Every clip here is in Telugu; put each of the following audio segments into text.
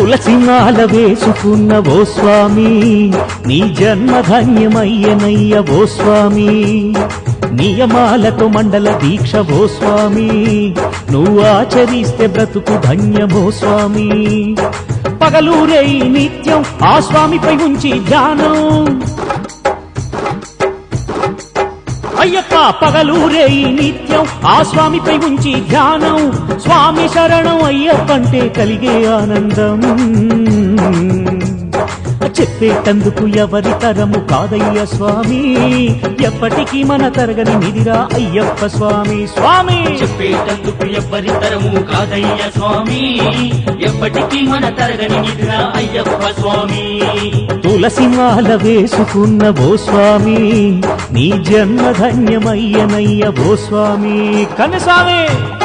తులసిమాల వేసుకున్న ఓ స్వామి నీ జన్మ ధన్యమయ్యనయ్య ఓ స్వామి నియమాలతో మండల దీక్ష ఓ స్వామి నువ్వు ఆచరిస్తే బ్రతుకు ధన్యమో స్వామి పగలూరే నిత్యం ఆ స్వామిపై ఉంచి ధ్యానం అయ్యప్ప పగలూరే ఈ నిత్యం ఆ స్వామిపై ఉంచి ధ్యానం స్వామి శరణం అయ్యప్పంటే కలిగే ఆనందం చెప్పేటందుకు ఎవరి తరము కాదయ్య స్వామి ఎప్పటికీ మన తరగని నిధిరా అయ్యప్ప స్వామి స్వామి చెప్పేటందుకు ఎవ్వరి తరము కాదయ్య స్వామి ఎప్పటికీ మన తరగని నిద్ర అయ్యప్ప స్వామి తులసిమాల వేసుకున్న ఓ స్వామి నీ జన్మ ధన్యమయ్యనయ్య ఓ స్వామి కనస్వామి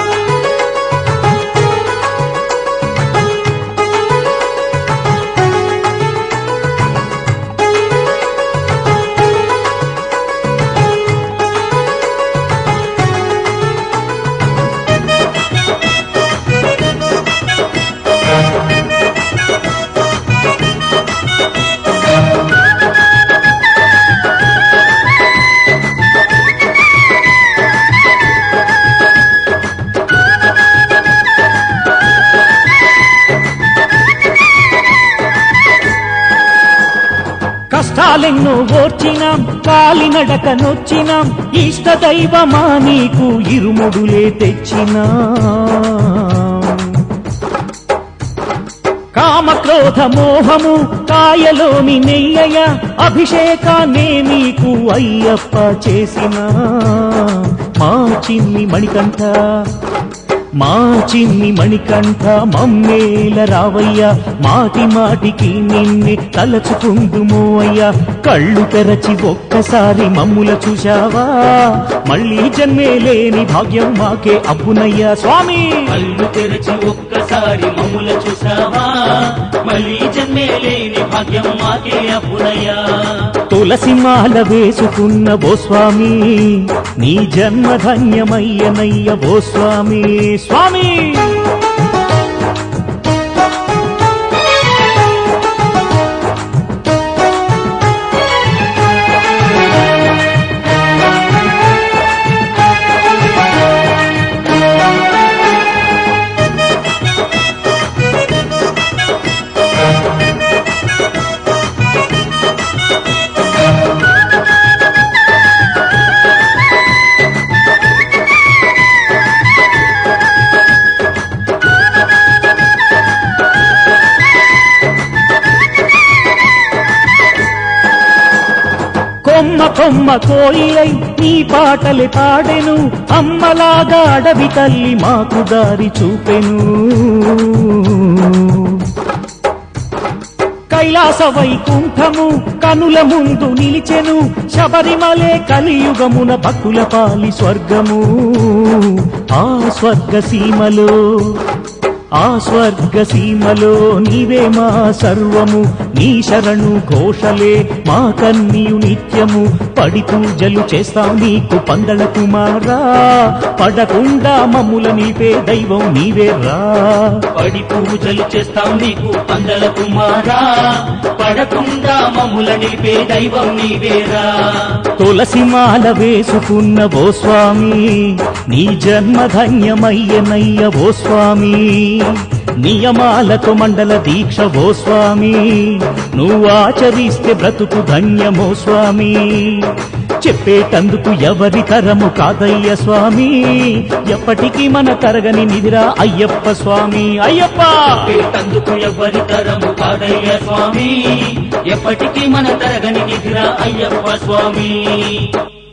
కష్టాలెన్నో ఓర్చినాం కాలినడక నొచ్చినాం ఇష్ట దైవమా నీకు ఇరుముడులే తెచ్చినా కామ క్రోధ మోహము కాయలోని నెయ్యయ అభిషేకాన్నే నీకు అయ్యప్ప చేసిన మా చిన్ని మణికంఠ మా చిన్ని మణికంఠ మమ్మేల రావయ్యా మాటి మాటికి నిన్నే తలచుకుందుమో అయ్యా కళ్ళు తెరచి ఒక్కసారి మమ్ముల చూశావా మళ్ళీ జన్మే లేని భాగ్యం మాకే అప్పునయ్యా స్వామి కళ్ళు తెరచి ఒక్కసారి మమ్ముల చూసావా మళ్ళీ జన్మే లేని భాగ్యం మాకే అప్పునయ్యా తులసిమాల వేసుకున్న ఓ స్వామి నీ జన్మ ధన్యమయ్యనయ్య ఓ స్వామి స్వామి కొమ్మ కొమ్మ కోయిలై నీ పాటలు పాడెను అమ్మలాగా అడవి తల్లి మాకు దారి చూపెను కైలాస వైకుంఠము కనుల ముందు నిలిచెను శబరిమలే కలియుగమున భక్తుల పాలి స్వర్గము ఆ స్వర్గ సీమలో ఆ స్వర్గ సీమలో నీవే మా సర్వము నీ శరణు ఘోషలే మా కన్నీయు నిత్యము పడి పూజలు చేస్తాం నీకు పందల కుమారా పడకుండా మమ్ముల నీపే దైవం నీవే రా పడి పూజలు చేస్తాం నీకు పందల కుమారా పడకుండా మమ్ముల నిలిపే దైవం నీవేరా తులసిమాల వేసుకున్న ఓ స్వామి నీ జన్మ ధన్యమయ్యనయ్య ఓ స్వామి నియమాలతో మండల దీక్ష ఓ స్వామి నువ్వు ఆచరిస్తే బ్రతుకు ధన్యమో స్వామి చెప్పేటందుకు ఎవరి తరము కాదయ్య స్వామి ఎప్పటికీ మన తరగని నిధిరా అయ్యప్ప స్వామి అయ్యప్ప తందుకు ఎవ్వరి తరము కాదయ్య స్వామి ఎప్పటికీ మన తరగని నిద్ర అయ్యప్ప స్వామి